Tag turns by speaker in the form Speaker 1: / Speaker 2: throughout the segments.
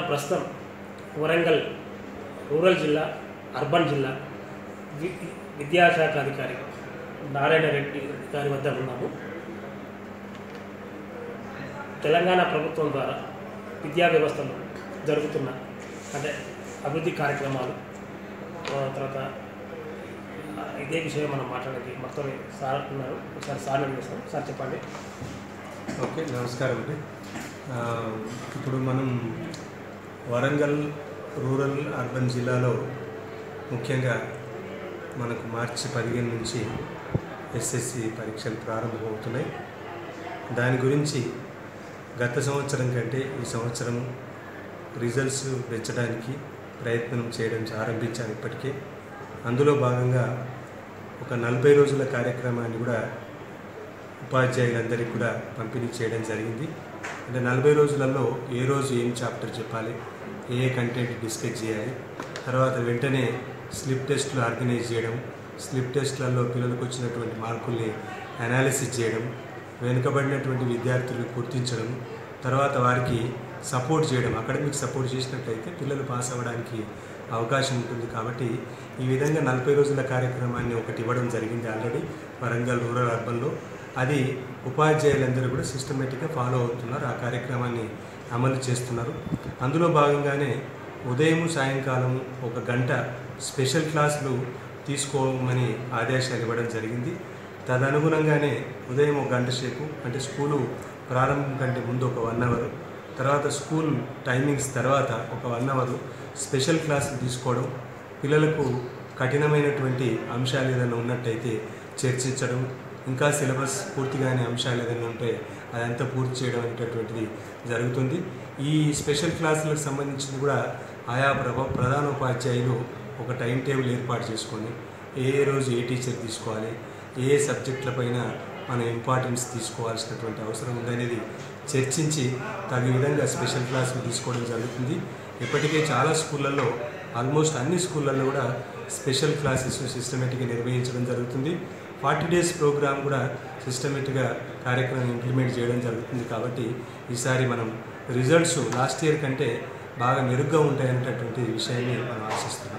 Speaker 1: ప్రస్తుతం వరంగల్ రూరల్ జిల్లా అర్బన్ జిల్లా వి- విద్యాశాఖ అధికారి నారాయణ రెడ్డి గారి వద్ద ఉన్నాము తెలంగాణ ప్రభుత్వం ద్వారా విద్యా వ్యవస్థలో జరుగుతున్న అంటే అభివృద్ధి కార్యక్రమాలు ఆ తర్వాత ఆ, ఇదే విషయం మనం మాట్లాడేది మొత్తం సార్ ఉన్నారు ఒకసారి సార్ అడిగిస్తాం సార్ చెప్పండి
Speaker 2: ఓకే నమస్కారం అండి ఆ, ఇప్పుడు మనం వరంగల్ రూరల్ అర్బన్ జిల్లాలో ముఖ్యంగా మనకు మార్చి పదిహేను నుంచి ఎస్ఎస్సి పరీక్షలు ప్రారంభమవుతున్నాయి దాని గురించి గత సంవత్సరం కంటే ఈ సంవత్సరం రిజల్ట్స్ పెంచడానికి ప్రయత్నం చేయడం ఆరంభించారు ఇప్పటికే అందులో భాగంగా ఒక నలభై రోజుల కార్యక్రమాన్ని కూడా ఉపాధ్యాయులందరికీ కూడా పంపిణీ చేయడం జరిగింది అంటే నలభై రోజులలో ఏ రోజు ఏం చాప్టర్ చెప్పాలి ఏ ఏ కంటెంట్ డిస్కస్ చేయాలి తర్వాత వెంటనే స్లిప్ టెస్ట్లు ఆర్గనైజ్ చేయడం స్లిప్ టెస్ట్లలో పిల్లలకు వచ్చినటువంటి మార్కుల్ని అనాలిసిస్ చేయడం వెనుకబడినటువంటి విద్యార్థులు గుర్తించడం తర్వాత వారికి సపోర్ట్ చేయడం అకాడమిక్ సపోర్ట్ చేసినట్లయితే పిల్లలు పాస్ అవ్వడానికి అవకాశం ఉంటుంది కాబట్టి ఈ విధంగా నలభై రోజుల కార్యక్రమాన్ని ఒకటి ఇవ్వడం జరిగింది ఆల్రెడీ వరంగల్ రూరల్ అర్బన్లో అది ఉపాధ్యాయులందరూ కూడా సిస్టమేటిక్గా ఫాలో అవుతున్నారు ఆ కార్యక్రమాన్ని అమలు చేస్తున్నారు అందులో భాగంగానే ఉదయం సాయంకాలం ఒక గంట స్పెషల్ క్లాసులు తీసుకోమని ఆదేశాలు ఇవ్వడం జరిగింది తదనుగుణంగానే ఉదయం ఒక గంట సేపు అంటే స్కూలు ప్రారంభం కంటే ముందు ఒక వన్ అవర్ తర్వాత స్కూల్ టైమింగ్స్ తర్వాత ఒక వన్ అవర్ స్పెషల్ క్లాసులు తీసుకోవడం పిల్లలకు కఠినమైనటువంటి అంశాలు ఏదైనా ఉన్నట్టయితే చర్చించడం ఇంకా సిలబస్ పూర్తిగానే అంశాలు ఏదైనా ఉంటే అదంతా పూర్తి చేయడం అనేటటువంటిది జరుగుతుంది ఈ స్పెషల్ క్లాసులకు సంబంధించింది కూడా ఆయా ప్రభ ప్రధానోపాధ్యాయులు ఒక టైం టేబుల్ ఏర్పాటు చేసుకొని ఏ ఏ రోజు ఏ టీచర్ తీసుకోవాలి ఏ ఏ సబ్జెక్టులపైన మనం ఇంపార్టెన్స్ తీసుకోవాల్సినటువంటి అవసరం ఉందనేది చర్చించి తగు విధంగా స్పెషల్ క్లాసులు తీసుకోవడం జరుగుతుంది ఇప్పటికే చాలా స్కూళ్ళల్లో ఆల్మోస్ట్ అన్ని స్కూళ్ళల్లో కూడా స్పెషల్ క్లాసెస్ సిస్టమేటిక్గా నిర్వహించడం జరుగుతుంది ఫార్టీ డేస్ ప్రోగ్రామ్ కూడా సిస్టమేటిక్గా కార్యక్రమం ఇంప్లిమెంట్ చేయడం జరుగుతుంది కాబట్టి ఈసారి మనం రిజల్ట్స్ లాస్ట్ ఇయర్ కంటే బాగా మెరుగ్గా ఉంటాయనేటటువంటి విషయాన్ని మనం ఆశిస్తున్నాం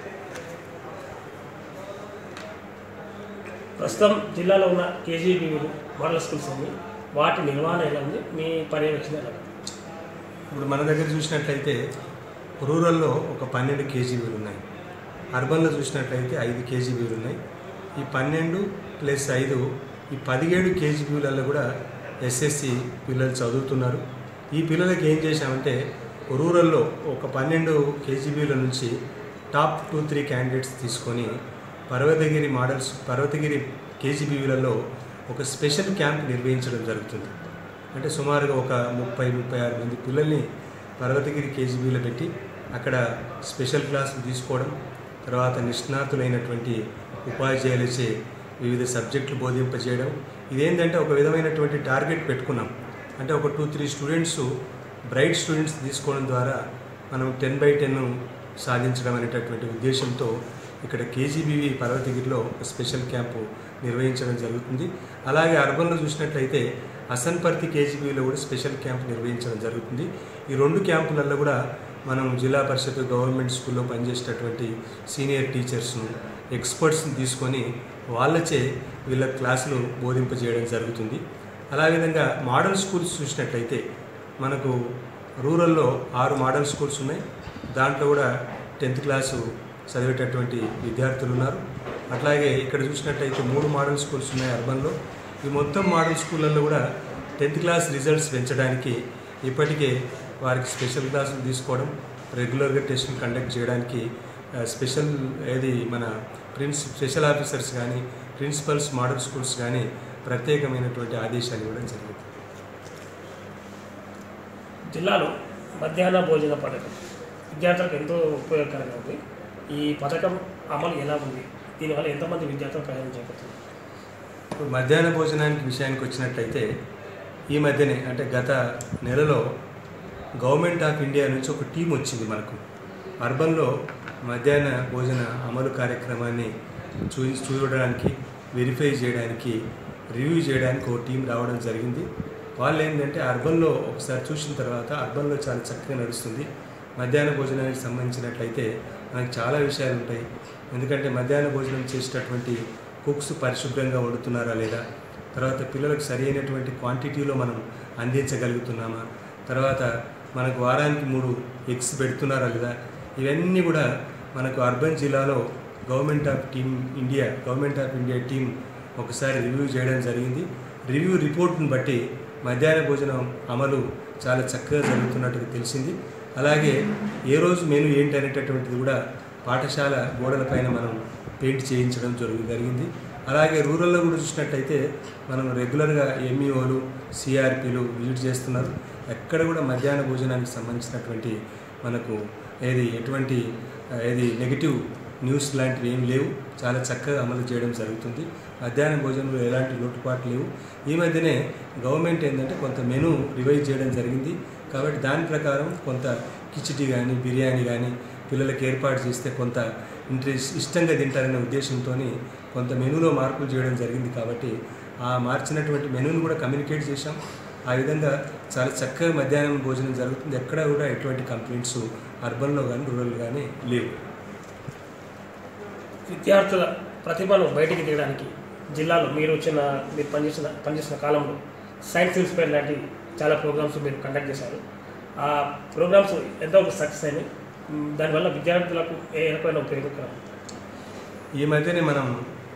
Speaker 1: ప్రస్తుతం జిల్లాలో ఉన్న కేజీబీవీలు మోడల్ స్కూల్స్ అన్ని వాటి నిర్వహణ ఎలా ఉంది మీ పర్యవేక్షణ ఎలా ఉంది?
Speaker 2: ఇప్పుడు మన దగ్గర చూసినట్లయితే రూరల్లో ఒక పన్నెండు కేజీబీలు ఉన్నాయి అర్బన్లో చూసినట్లయితే ఐదు కేజీబీలు ఉన్నాయి ఈ పన్నెండు ప్లస్ ఐదు ఈ పదిహేడు కేజీబీలలో కూడా ఎస్ఎస్సి పిల్లలు చదువుతున్నారు ఈ పిల్లలకి ఏం చేశామంటే రూరల్లో ఒక పన్నెండు కేజీబీల నుంచి టాప్ టూ త్రీ క్యాండిడేట్స్ తీసుకొని పర్వతగిరి మోడల్స్ పర్వతగిరి కేజీబీలలో ఒక స్పెషల్ క్యాంప్ నిర్వహించడం జరుగుతుంది అంటే సుమారుగా ఒక ముప్పై ముప్పై ఆరు మంది పిల్లల్ని పర్వతగిరి కేజీబీలో పెట్టి అక్కడ స్పెషల్ క్లాసులు తీసుకోవడం తర్వాత నిష్ణాతులైనటువంటి ఉపాధ్యాయులచే వివిధ సబ్జెక్టులు బోధింపజేయడం ఇదేంటంటే ఒక విధమైనటువంటి టార్గెట్ పెట్టుకున్నాం అంటే ఒక two three students bright students తీసుకోవడం ద్వారా మనం టెన్ బై టెన్ సాధించడం అనేటటువంటి ఉద్దేశంతో ఇక్కడ కేజీబీవి పర్వతగిరిలో ఒక స్పెషల్ క్యాంపు నిర్వహించడం జరుగుతుంది అలాగే అర్బన్లో చూసినట్లయితే అసన్పర్తి కేజీబీలో కూడా స్పెషల్ క్యాంప్ నిర్వహించడం జరుగుతుంది ఈ రెండు క్యాంపులలో కూడా మనం జిల్లా పరిషత్ గవర్నమెంట్ స్కూల్లో పనిచేసేటటువంటి సీనియర్ టీచర్స్ను ఎక్స్పర్ట్స్ని తీసుకొని వాళ్ళచే వీళ్ళ క్లాసులు బోధింపజేయడం జరుగుతుంది అలావిధంగా మోడల్ స్కూల్స్ చూసినట్లయితే మనకు రూరల్లో ఆరు మోడల్ స్కూల్స్ ఉన్నాయి దాంట్లో కూడా టెన్త్ క్లాసు చదివేటటువంటి విద్యార్థులు ఉన్నారు అట్లాగే ఇక్కడ చూసినట్లయితే మూడు మోడల్ స్కూల్స్ ఉన్నాయి అర్బన్లో ఈ మొత్తం మోడల్ స్కూళ్ళల్లో కూడా టెన్త్ క్లాస్ రిజల్ట్స్ పెంచడానికి ఇప్పటికే వారికి స్పెషల్ క్లాసులు తీసుకోవడం రెగ్యులర్గా టెస్టులు కండక్ట్ చేయడానికి ఆ, స్పెషల్ ఏది మన ప్రిన్స్ స్పెషల్ ఆఫీసర్స్ కానీ ప్రిన్సిపల్స్ మోడల్ స్కూల్స్ కానీ ప్రత్యేకమైనటువంటి ఆదేశాలు ఇవ్వడం జరిగింది
Speaker 1: జిల్లాలో మధ్యాహ్న భోజన పథకం విద్యార్థులకు ఎంతో ఉపయోగకరంగా ఉంది ఈ పథకం అమలు ఎలా ఉంది దీనివల్ల ఎంతమంది విద్యార్థులు ప్రయోజనం చేకూరుతుంది
Speaker 2: ఇప్పుడు మధ్యాహ్న భోజనానికి విషయానికి వచ్చినట్లయితే ఈ మధ్యనే అంటే గత నెలలో గవర్నమెంట్ ఆఫ్ ఇండియా నుంచి ఒక టీం వచ్చింది మనకు అర్బన్లో మధ్యాహ్న భోజన అమలు కార్యక్రమాన్ని చూ చూడడానికి వెరిఫై చేయడానికి రివ్యూ చేయడానికి ఒక టీం రావడం జరిగింది వాళ్ళు ఏంటంటే అర్బన్లో ఒకసారి చూసిన తర్వాత అర్బన్లో చాలా చక్కగా నడుస్తుంది మధ్యాహ్న భోజనానికి సంబంధించినట్లయితే మనకు చాలా విషయాలు ఉంటాయి ఎందుకంటే మధ్యాహ్న భోజనం చేసేటటువంటి కుక్స్ పరిశుభ్రంగా వండుతున్నారా లేదా తర్వాత పిల్లలకు సరి అయినటువంటి క్వాంటిటీలో మనం అందించగలుగుతున్నామా తర్వాత మనకు వారానికి మూడు ఎగ్స్ పెడుతున్నారా లేదా ఇవన్నీ కూడా మనకు అర్బన్ జిల్లాలో government of team India government of India team ఒకసారి రివ్యూ చేయడం జరిగింది రివ్యూ రిపోర్ట్ను బట్టి మధ్యాహ్న భోజనం అమలు చాలా చక్కగా జరుగుతున్నట్టుగా తెలిసింది అలాగే ఏ రోజు మెను ఏంటి అనేటటువంటిది కూడా పాఠశాల గోడలపైన మనం పెయింట్ చేయించడం జరుగు జరిగింది అలాగే రూరల్లో కూడా చూసినట్టయితే మనం రెగ్యులర్గా ఎంఈఓలు సిఆర్పీలు విజిట్ చేస్తున్నారు ఎక్కడ కూడా మధ్యాహ్న భోజనానికి సంబంధించినటువంటి మనకు ఏది ఎటువంటి ఆ, ఏది నెగిటివ్ న్యూస్ లాంటివి ఏం లేవు చాలా చక్కగా అమలు చేయడం జరుగుతుంది మధ్యాహ్న భోజనంలో ఎలాంటి లోటుపాట్లు లేవు ఈ మధ్యనే గవర్నమెంట్ ఏంటంటే కొంత మెను రివైజ్ చేయడం జరిగింది కాబట్టి దాని ప్రకారం కొంత కిచిడి కానీ బిర్యానీ కానీ పిల్లలకు ఏర్పాటు చేస్తే కొంత ఇంట్రెస్ట్ ఇష్టంగా తింటారనే ఉద్దేశంతో కొంత మెనూలో మార్పులు చేయడం జరిగింది కాబట్టి ఆ మార్చినటువంటి మెనూను కూడా కమ్యూనికేట్ చేశాం ఆ విధంగా చాలా చక్కగా మధ్యాహ్నం భోజనం జరుగుతుంది ఎక్కడ కూడా ఎటువంటి కంప్లైంట్స్ అర్బన్లో కానీ రూరల్ కానీ లేవు
Speaker 1: విద్యార్థుల ప్రతిభను బయటికి తీయడానికి జిల్లాలో మీరు వచ్చిన మీరు పనిచేసిన పనిచేసిన కాలంలో సైన్స్ ఇన్స్పైర్ లాంటి చాలా ప్రోగ్రామ్స్ మీరు కండక్ట్ చేశారు ఆ ప్రోగ్రామ్స్ ఎంతో సక్సెస్ అయినాయి మ్, దానివల్ల విద్యార్థులకు ఏ రకమైన ఉపయోగకరం
Speaker 2: ఈ మధ్యనే మనం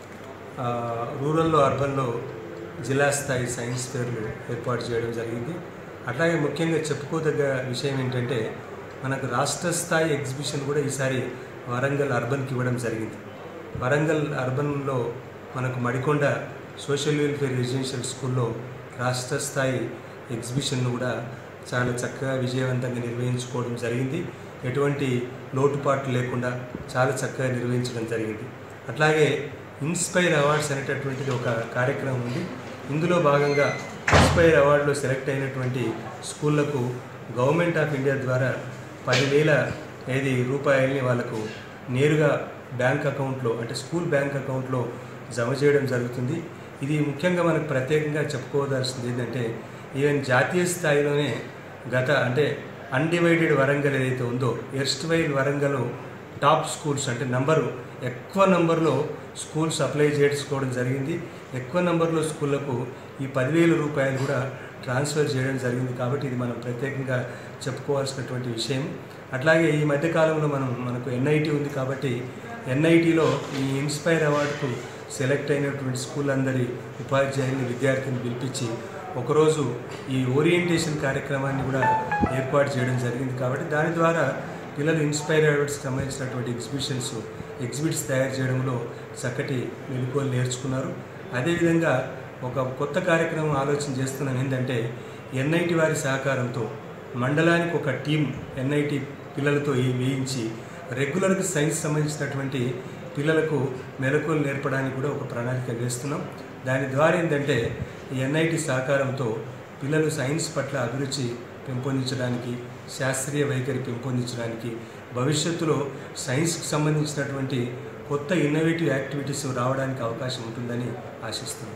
Speaker 2: ఆ, రూరల్లో అర్బన్లో జిల్లా స్థాయి సైన్స్ ఫేర్లు ఏర్పాటు చేయడం జరిగింది అట్లాగే ముఖ్యంగా చెప్పుకోదగ్గ విషయం ఏంటంటే మనకు రాష్ట్ర స్థాయి ఎగ్జిబిషన్ కూడా ఈసారి వరంగల్ అర్బన్కి ఇవ్వడం జరిగింది వరంగల్ అర్బన్లో మనకు మడికొండ సోషల్ వెల్ఫేర్ రెసిడెన్షియల్ స్కూల్లో రాష్ట్ర స్థాయి ఎగ్జిబిషన్ను కూడా చాలా చక్కగా విజయవంతంగా నిర్వహించుకోవడం జరిగింది ఎటువంటి లోటుపాట్లు లేకుండా చాలా చక్కగా నిర్వహించడం జరిగింది అట్లాగే ఇన్స్పైర్ అవార్డ్స్ అనేటటువంటిది ఒక కార్యక్రమం ఉంది ఇందులో భాగంగా ఇన్స్పైర్ అవార్డులో సెలెక్ట్ అయినటువంటి స్కూళ్లకు గవర్నమెంట్ ఆఫ్ ఇండియా ద్వారా పదివేల ఏది రూపాయలని వాళ్ళకు నేరుగా బ్యాంక్ అకౌంట్లో అంటే స్కూల్ బ్యాంక్ అకౌంట్లో జమ చేయడం జరుగుతుంది ఇది ముఖ్యంగా మనకు ప్రత్యేకంగా చెప్పుకోవాల్సింది ఏంటంటే ఈవెన్ జాతీయ స్థాయిలోనే గత అంటే అన్డివైడెడ్ వరంగల్ ఏదైతే ఉందో ఎర్స్ట్వైల్ వరంగల్ టాప్ స్కూల్స్ అంటే నంబరు ఎక్కువ నంబర్లో స్కూల్స్ అప్లై చేసుకోవడం జరిగింది ఎక్కువ నంబర్లో స్కూళ్ళకు ఈ పదివేల రూపాయలు కూడా ట్రాన్స్ఫర్ చేయడం జరిగింది కాబట్టి ఇది మనం ప్రత్యేకంగా చెప్పుకోవాల్సినటువంటి విషయం అట్లాగే ఈ మధ్యకాలంలో మనం మనకు ఎన్ఐటి ఉంది కాబట్టి ఎన్ఐటిలో ఈ ఇన్స్పైర్ అవార్డుకు సెలెక్ట్ అయినటువంటి స్కూల్ అందరి ఉపాధ్యాయుల్ని విద్యార్థిని పిలిపించి ఒకరోజు ఈ ఓరియంటేషన్ కార్యక్రమాన్ని కూడా ఏర్పాటు చేయడం జరిగింది కాబట్టి దాని ద్వారా పిల్లలు ఇన్స్పైర్ అవార్డ్స్కి సంబంధించినటువంటి ఎగ్జిబిషన్స్ ఎగ్జిబిట్స్ తయారు చేయడంలో చక్కటి మెలకువలు నేర్చుకున్నారు అదేవిధంగా ఒక కొత్త కార్యక్రమం ఆలోచన చేస్తున్నాం ఏంటంటే ఎన్ఐటి వారి సహకారంతో మండలానికి ఒక టీం ఎన్ఐటి పిల్లలతో ఈ వేయించి రెగ్యులర్గా సైన్స్ సంబంధించినటువంటి పిల్లలకు మెలకువలు నేర్పడానికి కూడా ఒక ప్రణాళిక వేస్తున్నాం దాని ద్వారా ఏంటంటే ఈ ఎన్ఐటి సహకారంతో పిల్లలు సైన్స్ పట్ల అభిరుచి పెంపొందించడానికి శాస్త్రీయ వైఖరి పెంపొందించడానికి భవిష్యత్తులో సైన్స్కి సంబంధించినటువంటి కొత్త ఇన్నోవేటివ్ యాక్టివిటీస్ రావడానికి అవకాశం ఉంటుందని ఆశిస్తున్నాం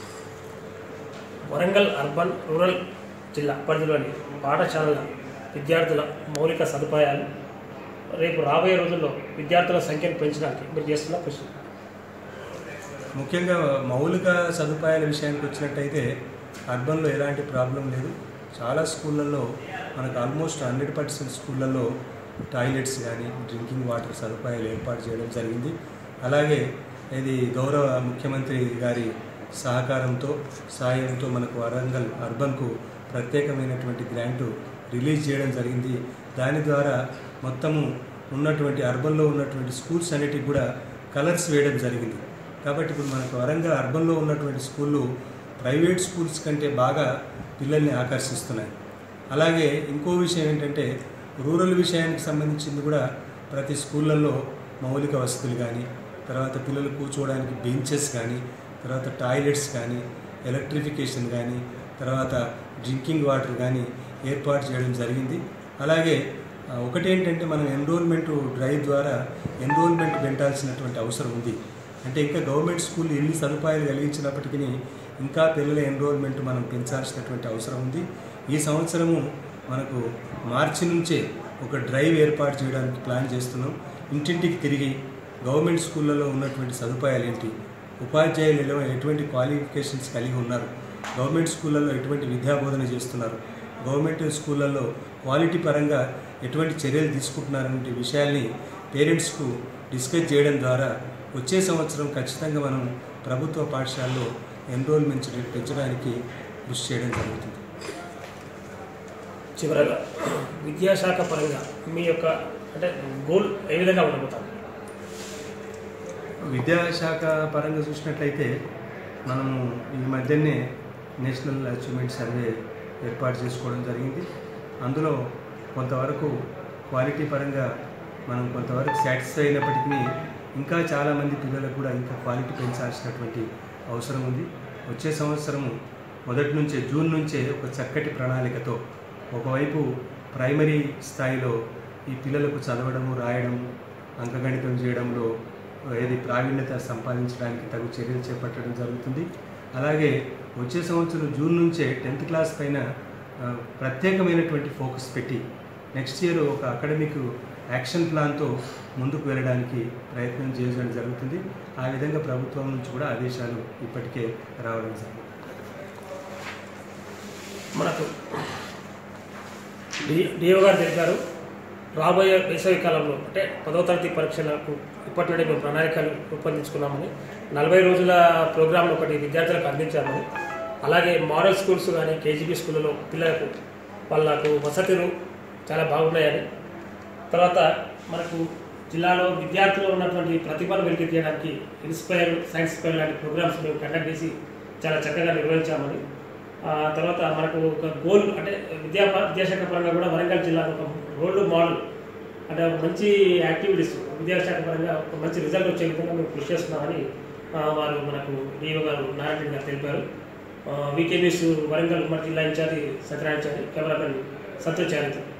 Speaker 1: వరంగల్ అర్బన్ రూరల్ జిల్లా పరిధిలోని పాఠశాలల విద్యార్థుల మౌలిక సదుపాయాలు రేపు రాబోయే రోజుల్లో విద్యార్థుల సంఖ్యను పెంచడానికి మీరు చేస్తున్న కృషి
Speaker 2: ముఖ్యంగా మౌలిక సదుపాయాల విషయానికి వచ్చినట్టయితే అర్బన్లో ఎలాంటి ప్రాబ్లం లేదు చాలా స్కూళ్ళల్లో మనకు ఆల్మోస్ట్ హండ్రెడ్ పర్సెంట్ స్కూళ్ళల్లో టాయిలెట్స్ కానీ డ్రింకింగ్ వాటర్ సదుపాయాలు ఏర్పాటు చేయడం జరిగింది అలాగే ఇది గౌరవ ముఖ్యమంత్రి గారి సహకారంతో సాయంతో మనకు వరంగల్ అర్బన్కు ప్రత్యేకమైనటువంటి గ్రాంటు రిలీజ్ చేయడం జరిగింది దాని ద్వారా మొత్తము ఉన్నటువంటి అర్బన్లో ఉన్నటువంటి స్కూల్స్ అన్నిటికి కూడా కలర్స్ వేయడం జరిగింది కాబట్టి ఇప్పుడు మనకు వరంగల్ అర్బన్లో ఉన్నటువంటి స్కూళ్ళు ప్రైవేట్ స్కూల్స్ కంటే బాగా పిల్లల్ని ఆకర్షిస్తున్నాయి అలాగే ఇంకో విషయం ఏంటంటే రూరల్ విషయానికి సంబంధించింది కూడా ప్రతి స్కూళ్ళల్లో మౌలిక వసతులు కానీ తర్వాత పిల్లలు కూర్చోవడానికి బెంచెస్ కానీ తర్వాత టాయిలెట్స్ కానీ ఎలక్ట్రిఫికేషన్ కానీ తర్వాత డ్రింకింగ్ వాటర్ కానీ ఏర్పాటు చేయడం జరిగింది అలాగే ఆ, ఒకటేంటంటే మనం ఎన్రోల్మెంట్ డ్రైవ్ ద్వారా ఎన్రోల్మెంట్ పెంచాల్సినటువంటి అవసరం ఉంది అంటే ఇంకా గవర్నమెంట్ స్కూల్ ఎన్ని సదుపాయాలు కలిగించినప్పటికీ ఇంకా పిల్లల ఎన్రోల్మెంట్ మనం పెంచాల్సినటువంటి అవసరం ఉంది ఈ సంవత్సరము మనకు మార్చి నుంచే ఒక డ్రైవ్ ఏర్పాటు చేయడానికి ప్లాన్ చేస్తున్నాం ఇంటింటికి తిరిగి గవర్నమెంట్ స్కూళ్ళలో ఉన్నటువంటి సదుపాయాలు ఏంటి ఉపాధ్యాయులు ఎలా- ఎటువంటి క్వాలిఫికేషన్స్ కలిగి ఉన్నారు గవర్నమెంట్ స్కూళ్ళల్లో ఎటువంటి విద్యాబోధన చేస్తున్నారు గవర్నమెంట్ స్కూళ్ళల్లో క్వాలిటీ పరంగా ఎటువంటి చర్యలు తీసుకుంటున్నారనే విషయాల్ని పేరెంట్స్కు డిస్కస్ చేయడం ద్వారా వచ్చే సంవత్సరం ఖచ్చితంగా మనం ప్రభుత్వ పాఠశాలలో ఎన్రోల్మెంట్ పెంచడానికి కృషి చేయడం జరుగుతుంది
Speaker 1: చివరగా విద్యాశాఖ పరంగా మీ యొక్క అంటే గోల్ ఏ విధంగా ఉండబోతారు
Speaker 2: విద్యాశాఖ పరంగా చూసినట్లయితే మనము ఈ మధ్యనే నేషనల్ అచీవ్మెంట్ సర్వే ఏర్పాటు చేసుకోవడం జరిగింది అందులో కొంతవరకు క్వాలిటీ పరంగా మనం కొంతవరకు సాటిస్ఫై అయినప్పటికీ ఇంకా చాలామంది పిల్లలకు కూడా ఇంకా క్వాలిటీ పెంచాల్సినటువంటి అవసరం ఉంది వచ్చే సంవత్సరము మొదటి నుంచే జూన్ నుంచే ఒక చక్కటి ప్రణాళికతో ఒకవైపు ప్రైమరీ స్థాయిలో ఈ పిల్లలకు చదవడము రాయడం అంకగణితం చేయడంలో ఏది ప్రావీణ్యత సంపాదించడానికి తగు చర్యలు చేపట్టడం జరుగుతుంది అలాగే వచ్చే సంవత్సరం జూన్ నుంచే టెన్త్ క్లాస్ పైన ఆ, ప్రత్యేకమైనటువంటి ఫోకస్ పెట్టి నెక్స్ట్ ఇయర్ ఒక అకాడమిక్ యాక్షన్ ప్లాన్తో ముందుకు వెళ్ళడానికి ప్రయత్నం చేయడం జరుగుతుంది ఆ విధంగా ప్రభుత్వం నుంచి కూడా ఆదేశాలు ఇప్పటికే రావడం జరిగింది
Speaker 1: మనకు డి డిఓ గారు తెలిపారు రాబోయే వేసవి కాలంలో అంటే పదవ తరగతి పరీక్షలకు ఇప్పటి నుండి మేము ప్రణాళికలు రూపొందించుకున్నామని నలభై రోజుల ప్రోగ్రాంను ఒకటి విద్యార్థులకు అందించామని అలాగే మోడల్ స్కూల్స్ కానీ కేజీబీ స్కూళ్ళలో పిల్లలకు వాళ్ళకు వసతులు చాలా బాగున్నాయని తర్వాత మనకు జిల్లాలో విద్యార్థులు ఉన్నటువంటి ప్రతిభను వెలికి తీయడానికి ఇన్స్పైర్ సైన్స్ ఫెయిర్ లాంటి ప్రోగ్రామ్స్ మేము కండక్ట్ చేసి చాలా చక్కగా నిర్వహించామని ఆ తర్వాత మనకు ఒక గోల్ అంటే విద్యా విద్యాశాఖ పరంగా కూడా వరంగల్ జిల్లాకు ఒక రోల్ మోడల్ అంటే ఒక మంచి యాక్టివిటీస్ విద్యాశాఖ పరంగా ఒక మంచి రిజల్ట్ వచ్చే విధంగా మేము కృషి చేస్తున్నామని ఆ, వారు మనకు డిఓ గారు నారాయణ గారు తెలిపారు వీకే న్యూస్ వరంగల్ ఉమ్మడి జిల్లా ఇన్ఛార్జి సత్యనారాయణ చారి కెమెరామెన్ సంతోష్ చారితో